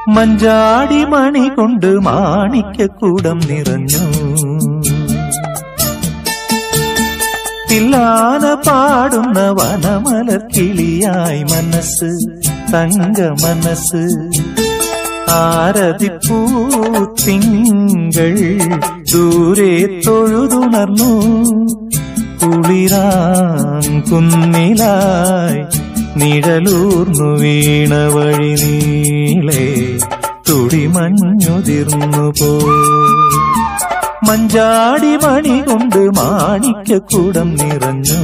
മഞ്ചാടി മണി കൊണ്ട് മാണിക്യക്കൂടം നിറഞ്ഞു തില്ലാന പാടുന്ന വനമലർ കിളിയായി മനസ്സ് തങ്ക മനസ്സ് ആരതിപ്പൂ തിങ്കൾ ദൂരെ തൊഴുതുണർന്നു കുളിരാൻ കുന്നിലായി നിഴലൂർന്നു വീണ വഴി നീളെ തുടിമഞ്ഞുതിർന്നു പോ മഞ്ചാടി മണി കൊണ്ട് മാണിക്യക്കൂടം നിറഞ്ഞു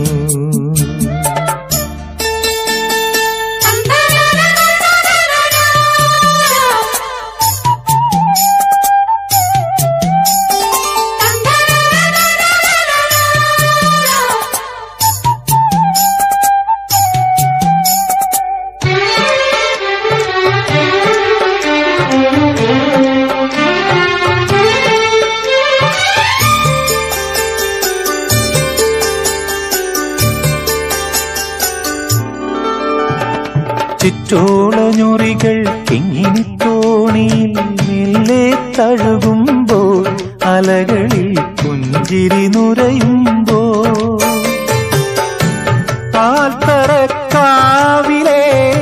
ചുറ്റോളഞ്ഞുറികൾ കിങ്ങിണിത്തോണിയിൽ മെല്ലെ തഴുകുമ്പോൾ അലകളിൽ പുഞ്ചിരി നുരയുമ്പോൾ പാൽത്തറക്കാവിലെ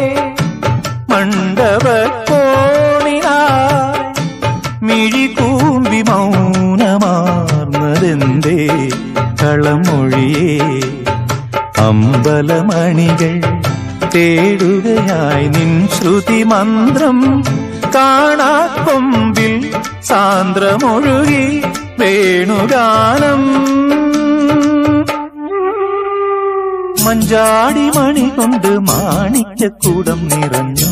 മണ്ഡപക്കോണിനായി മിഴി കൂമ്പി മൗനമാർന്നതെന്തേ കളമൊഴിയേ അമ്പലമണികൾ തേടുകയായി നിൻ ശ്രുതി മന്ത്രം കാണാക്കൊമ്പിൽ സാന്ദ്രമൊഴുകി വേണുഗാനം മഞ്ചാടി മണി കൊണ്ട് മാണിക്യക്കൂടം നിറഞ്ഞു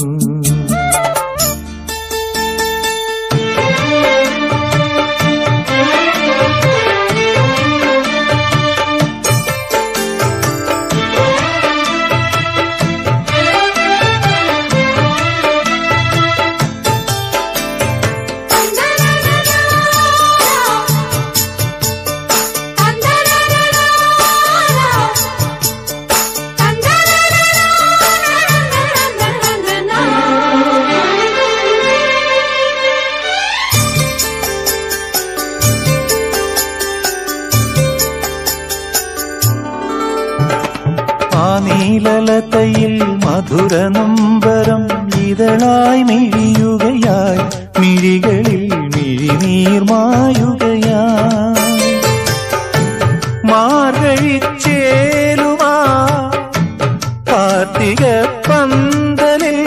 ആ നീലലതയിൽ മധുര നൊമ്പരം ഇതളായി മിഴിയുകയായി മിഴികളിൽ മിഴിനീർമായുകയായി മാർഗഴിച്ചേലുമാ കാർത്തിക പന്തലിൽ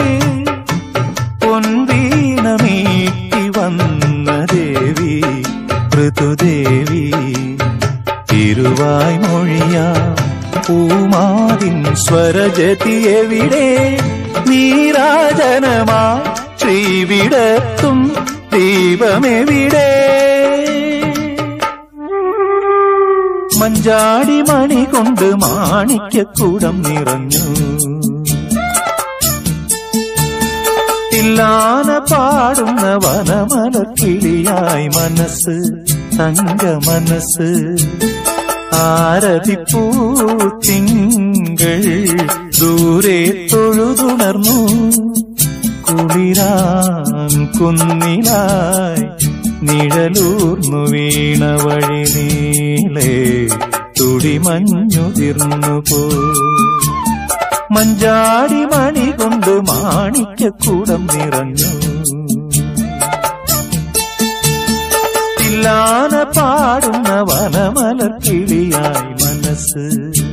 പൊൻവീണമീട്ടി വന്ന ദേവി ഋതുദേവി തിരുവായ് മൊഴിയാ പൂമാതിൻ സ്വരജതി എവിടെ നീരാജനമാ ശ്രീവിടത്തും ദീപമെവിടെ മഞ്ചാടി മണി കൊണ്ട് മാണിക്യക്കൂടം നിറഞ്ഞു തില്ലാന പാടുന്ന വനമലക്കിളിയായി മനസ്സ് തങ്ക മനസ്സ് ആരതിപ്പൂ തിങ്കൾ ദൂരെ തൊഴുതുണർന്നു കുളിരാൻ കുന്നിലായി നിഴലൂർന്നു വീണ വഴി നീളെ തുടിമഞ്ഞുതിർന്നു പോ മഞ്ചാടി മണി കൊണ്ട് മാണിക്യക്കൂടം നിറഞ്ഞു തില്ലാന പാടുന്ന വനമലർ കിളിയായി മനസ്സ്